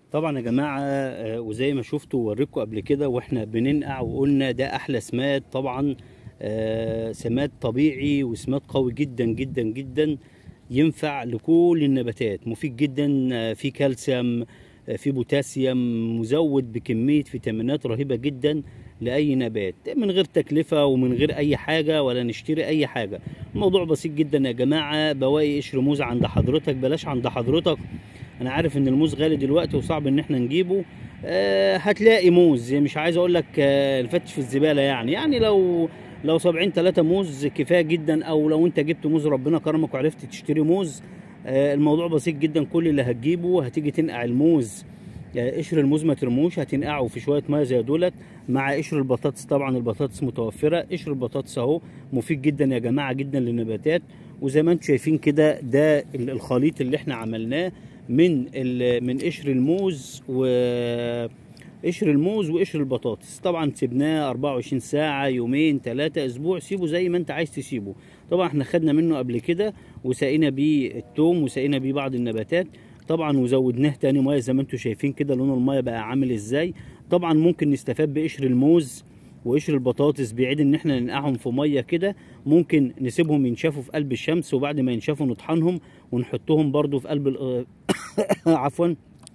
طبعا يا جماعه آه، وزي ما شفتوا وريكم قبل كده واحنا بننقع وقلنا ده احلى سماد طبعا آه، سماد طبيعي وسماد قوي جدا جدا جدا ينفع لكل النباتات مفيد جدا آه، فيه كالسيوم آه، فيه بوتاسيوم مزود بكميه فيتامينات رهيبه جدا لاي نبات من غير تكلفه ومن غير اي حاجه ولا نشتري اي حاجه الموضوع بسيط جدا يا جماعه بواقي قشر موز عند حضرتك بلاش عند حضرتك انا عارف ان الموز غالي دلوقتي وصعب ان احنا نجيبه آه هتلاقي موز مش عايز اقول لك آه الفتش في الزباله يعني يعني لو لو 70 3 موز كفايه جدا او لو انت جبت موز ربنا كرمك وعرفت تشتري موز آه الموضوع بسيط جدا كل اللي هتجيبه هتيجي تنقع الموز آه، قشر الموز ما ترموش هتنقعه في شويه ميه زي دولت مع قشر البطاطس طبعا البطاطس متوفره قشر البطاطس اهو مفيد جدا يا جماعه جدا للنباتات وزي ما انتم شايفين كده ده ال- الخليط اللي احنا عملناه من ال- من قشر الموز و قشر الموز وقشر البطاطس طبعا سيبناه 24 ساعة يومين ثلاثة اسبوع سيبه زي ما انت عايز تسيبه طبعا احنا خدنا منه قبل كده وسقينا بيه التوم وسقينا بيه بعض النباتات طبعا وزودناه تاني ميه زي ما انتم شايفين كده لون الميه بقى عامل ازاي طبعا ممكن نستفاد بقشر الموز وقشر البطاطس بعيد ان احنا ننقعهم في ميه كده ممكن نسيبهم ينشفوا في قلب الشمس وبعد ما ينشفوا نطحنهم ونحطهم برضو في قلب ال- عفوا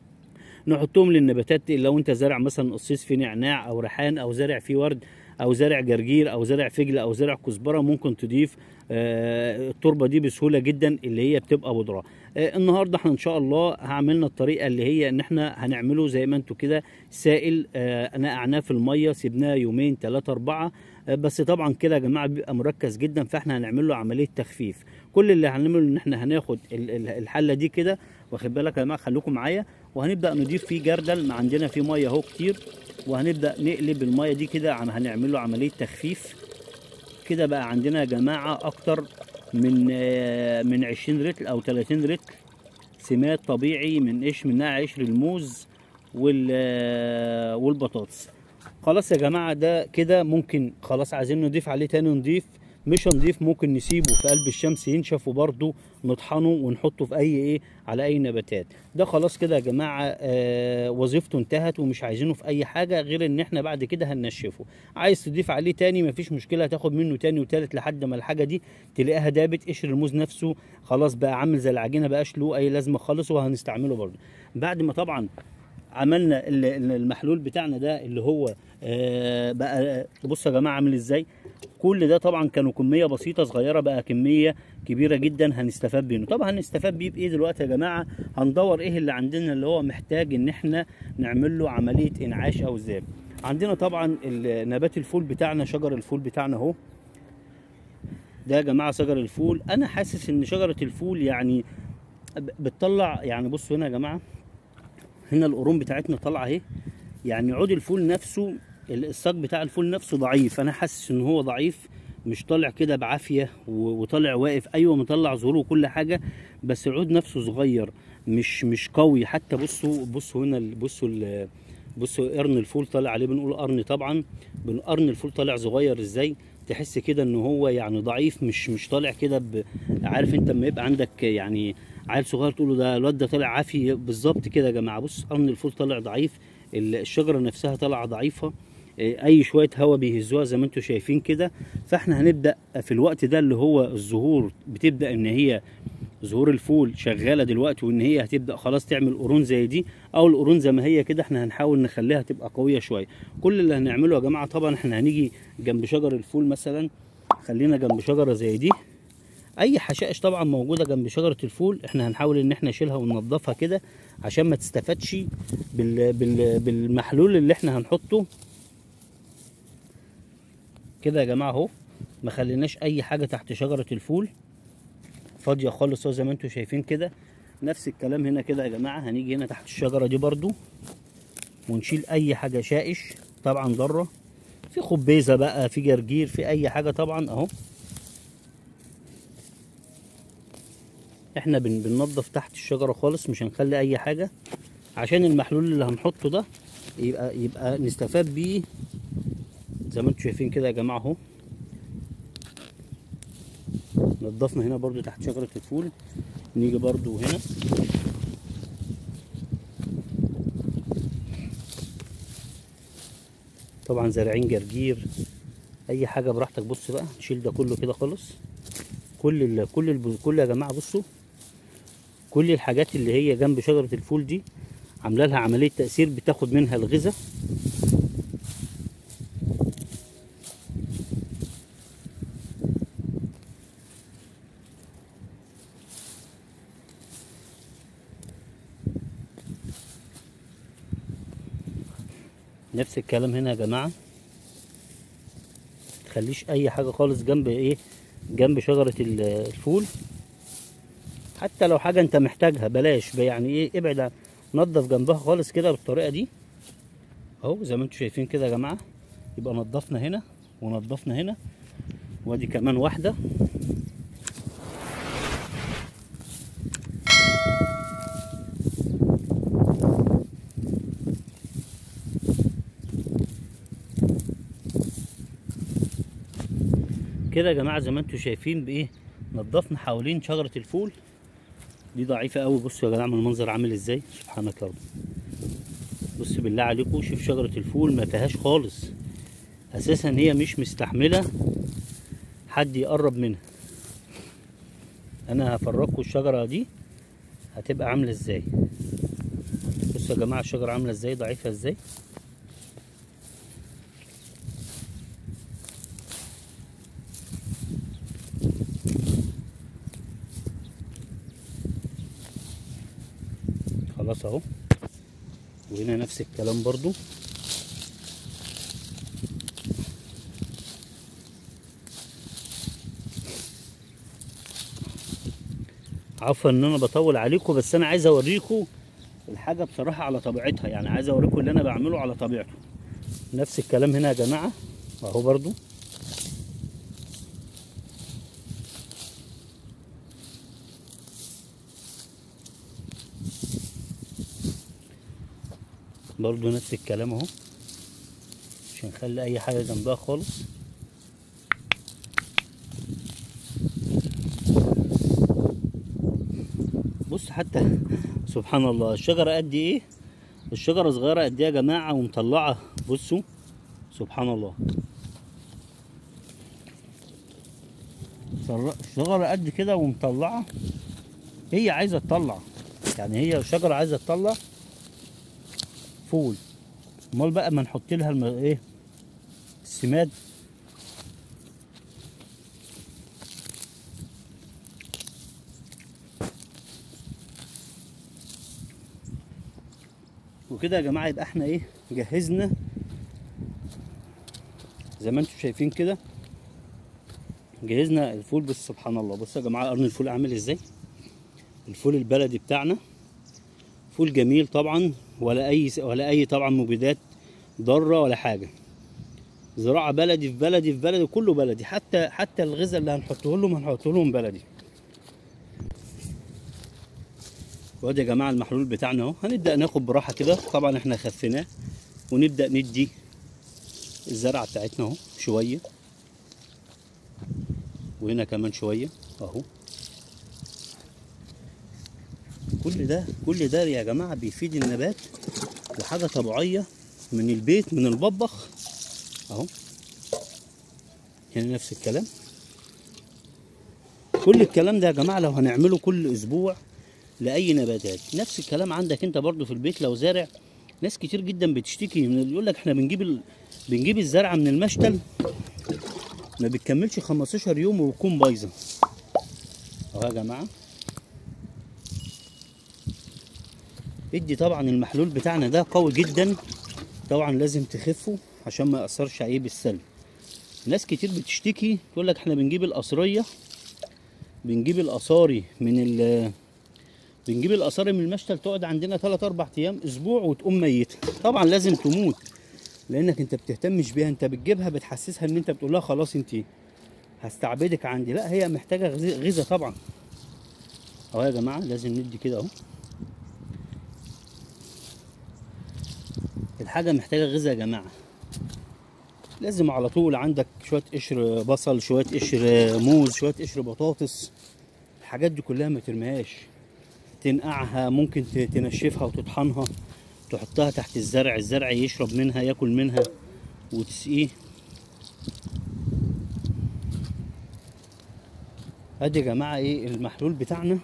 نحطهم للنباتات لو انت زارع مثلا قصيص فيه نعناع او ريحان او زارع فيه ورد او زارع جرجير او زارع فجل او زارع كزبره ممكن تضيف آه، التربه دي بسهوله جدا اللي هي بتبقى بودره آه، النهارده احنا ان شاء الله هعملنا الطريقه اللي هي ان احنا هنعمله زي ما انتوا كده سائل آه، نقعناه في الميه سيبناه يومين ثلاثه اربعه آه، بس طبعا كده يا جماعه بيبقى مركز جدا فاحنا هنعمل له عمليه تخفيف كل اللي هنعمله ان احنا هناخد ال- ال- الحله دي كده واخد بالك يا جماعه خليكم معايا وهنبدا نضيف فيه جردل ما عندنا فيه ميه اهو كتير وهنبدا نقلب الميه دي كده عم هنعمل له عمليه تخفيف كده بقى عندنا يا جماعه اكتر من آه، من 20 رتل او 30 رتل سماد طبيعي من قش منها قشر الموز وال آه، والبطاطس خلاص يا جماعه ده كده ممكن خلاص عايزين نضيف عليه تاني نضيف مش هنضيف ممكن نسيبه في قلب الشمس ينشف وبرده نطحنه ونحطه في اي ايه على اي نباتات ده خلاص كده يا جماعه آه وظيفته انتهت ومش عايزينه في اي حاجه غير ان احنا بعد كده هننشفه عايز تضيف عليه تاني مفيش مشكله هتاخد منه تاني وتالت لحد ما الحاجه دي تلاقيها دابت قشر الموز نفسه خلاص بقى عامل زي العجينه بقاش له اي لازمه خالص وهنستعمله برده بعد ما طبعا عملنا ال- ال- المحلول بتاعنا ده اللي هو آه، بقى بصوا يا جماعه عامل ازاي كل ده طبعا كانوا كميه بسيطه صغيره بقى كميه كبيره جدا هنستفاد منه طبعا هنستفاد بيه بايه دلوقتي يا جماعه هندور ايه اللي عندنا اللي هو محتاج ان احنا نعمل له عمليه انعاش او ذاب عندنا طبعا ال- نبات الفول بتاعنا شجر الفول بتاعنا اهو ده يا جماعه شجر الفول انا حاسس ان شجره الفول يعني ب- بتطلع يعني بصوا هنا يا جماعه هنا القرون بتاعتنا طالعه اهي يعني عود الفول نفسه ال- الساق بتاع الفول نفسه ضعيف انا حاسس ان هو ضعيف مش طالع كده بعافيه و- وطالع واقف ايوه مطلع زهور وكل حاجه بس العود نفسه صغير مش مش قوي حتى بصوا بصوا هنا ال- بصوا ال- بصوا قرن الفول طالع عليه بنقول قرن طبعا بن- قرن الفول طالع صغير ازاي تحس كده ان هو يعني ضعيف مش مش طالع كده ب- عارف انت لما يبقى عندك يعني عيل صغير تقول له ده الواد ده طالع عافي بالظبط كده يا جماعه بص قرن الفول طالع ضعيف ال- الشجره نفسها طالعه ضعيفه إيه، اي شويه هواء بيهزوها زي ما انتم شايفين كده فاحنا هنبدا في الوقت ده اللي هو الزهور بتبدا ان هي زهور الفول شغاله دلوقتي وان هي هتبدا خلاص تعمل قرون زي دي او القرون زي ما هي كده احنا هنحاول نخليها تبقى قويه شويه كل اللي هنعمله يا جماعه طبعا احنا هنيجي جنب شجر الفول مثلا خلينا جنب شجره زي دي اي حشائش طبعا موجوده جنب شجره الفول احنا هنحاول ان احنا نشيلها وننضفها كده عشان ما تستفادش بال... بال... بالمحلول اللي احنا هنحطه كده يا جماعه اهو ما خليناش اي حاجه تحت شجره الفول فاضيه خالص اهو زي ما انتم شايفين كده نفس الكلام هنا كده يا جماعه هنيجي هنا تحت الشجره دي برضو ونشيل اي حاجه شائش طبعا ضاره في خبيزه بقى في جرجير في اي حاجه طبعا اهو احنا بن بننضف تحت الشجره خالص مش هنخلي اي حاجه عشان المحلول اللي هنحطه ده يبقى يبقى نستفاد بيه زي ما انتم شايفين كده يا جماعه اهو نضفنا هنا برضو تحت شجره الفول نيجي برضو هنا طبعا زارعين جرجير اي حاجه براحتك بص بقى نشيل ده كله كده خالص كل ال كل ال كل يا جماعه بصوا كل الحاجات اللي هي جنب شجره الفول دي عامله لها عمليه تاثير بتاخد منها الغذاء نفس الكلام هنا يا جماعه تخليش اي حاجه خالص جنب ايه جنب شجره ال- الفول حتى لو حاجه انت محتاجها بلاش يعني ايه ابعد نظف جنبها خالص كده بالطريقه دي اهو زي ما انتم شايفين كده يا جماعه يبقى نظفنا هنا ونظفنا هنا وادي كمان واحده كده يا جماعه زي ما انتم شايفين بايه نظفنا حوالين شجره الفول دي ضعيفه قوي بصوا يا جماعه من المنظر عامل ازاي سبحانك يا رب بص بالله عليكم شوف شجره الفول ما فيهاش خالص اساسا هي مش مستحمله حد يقرب منها انا هفرجكم الشجره دي هتبقى عامله ازاي بصوا يا جماعه الشجره عامله ازاي ضعيفه ازاي خلاص اهو وهنا نفس الكلام برضو عفوا ان انا بطول عليكم بس انا عايز اوريكم الحاجه بصراحه على طبيعتها يعني عايز اوريكم اللي انا بعمله على طبيعته نفس الكلام هنا يا جماعه اهو برضو برضو نفس الكلام اهو مش هنخلي اي حاجه جنبها خالص بص حتى سبحان الله الشجره قد ايه الشجره صغيره قد ايه يا جماعه ومطلعه بصوا سبحان الله صر- الشجره قد كده ومطلعه هي عايزه تطلع يعني هي الشجره عايزه تطلع فول امال بقى ما نحط لها الم... ايه السماد وكده يا جماعه يبقى احنا ايه جهزنا زي ما انتم شايفين كده جهزنا الفول بس سبحان الله بصوا يا جماعه قرن الفول عامل ازاي الفول البلدي بتاعنا فول جميل طبعا ولا اي ولا اي طبعا مبيدات ضاره ولا حاجه زراعه بلدي في بلدي في بلدي كله بلدي حتى حتى الغذاء اللي هنحطه لهم هنحطه لهم بلدي وادي يا جماعه المحلول بتاعنا اهو هنبدا ناخد براحه كده طبعا احنا خفيناه ونبدا ندي الزرعه بتاعتنا اهو شويه وهنا كمان شويه اهو كل ده كل ده يا جماعه بيفيد النبات وحاجه طبيعيه من البيت من المطبخ اهو هنا نفس الكلام كل الكلام ده يا جماعه لو هنعمله كل اسبوع لاي نباتات نفس الكلام عندك انت برضو في البيت لو زارع ناس كتير جدا بتشتكي من يقول لك احنا بنجيب ال... بنجيب الزرعه من المشتل ما بتكملش 15 يوم وبتكون بايظه اهو يا جماعه ادي طبعا المحلول بتاعنا ده قوي جدا طبعا لازم تخفه عشان ما ياثرش عليه بالسلب ناس كتير بتشتكي تقول لك احنا بنجيب القصريه بنجيب القصاري من ال بنجيب القصاري من المشتل تقعد عندنا 3 4 ايام اسبوع وتقوم ميته طبعا لازم تموت لانك انت بتهتمش بيها انت بتجيبها بتحسسها ان انت بتقول لها خلاص انت هستعبدك عندي لا هي محتاجه غذاء غذاء طبعا اهو يا جماعه لازم ندي كده اهو الحاجه محتاجه غذاء يا جماعه لازم على طول عندك شويه قشر بصل شويه قشر موز شويه قشر بطاطس الحاجات دي كلها ما ترميهاش تنقعها ممكن ت- تنشفها وتطحنها تحطها تحت الزرع الزرع يشرب منها ياكل منها وتسقيه ادي يا جماعه ايه المحلول بتاعنا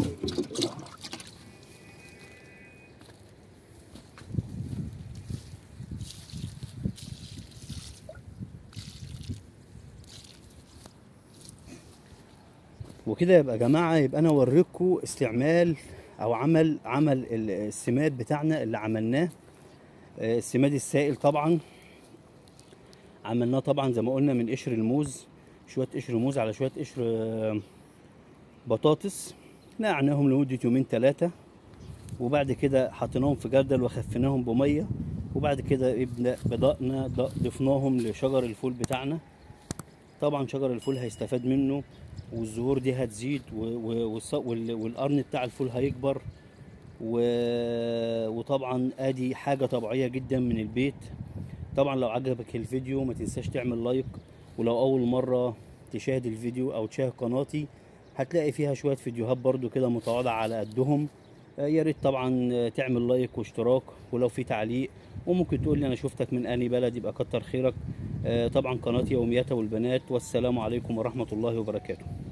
وكده يبقى يا جماعه يبقى انا اوريكم استعمال او عمل عمل ال- السماد بتاعنا اللي عملناه آه، السماد السائل طبعا عملناه طبعا زي ما قلنا من قشر الموز شويه قشر موز على شويه قشر آه، بطاطس نقعناهم لمده يومين ثلاثه وبعد كده حطيناهم في جردل وخفيناهم بميه وبعد كده ابدا بدانا ض- ضفناهم لشجر الفول بتاعنا طبعا شجر الفول هيستفاد منه والزهور دي هتزيد و- و- والص- وال- والقرن بتاع الفول هيكبر و- وطبعا ادي حاجه طبيعيه جدا من البيت طبعا لو عجبك الفيديو ما تنساش تعمل لايك ولو اول مره تشاهد الفيديو او تشاهد قناتي هتلاقي فيها شويه فيديوهات برضو كده متواضعه على قدهم آه، يا ريت طبعا آه، تعمل لايك واشتراك ولو في تعليق وممكن تقول لي انا شفتك من اني بلد يبقى كتر خيرك آه، طبعا قناتي يوميات والبنات والسلام عليكم ورحمه الله وبركاته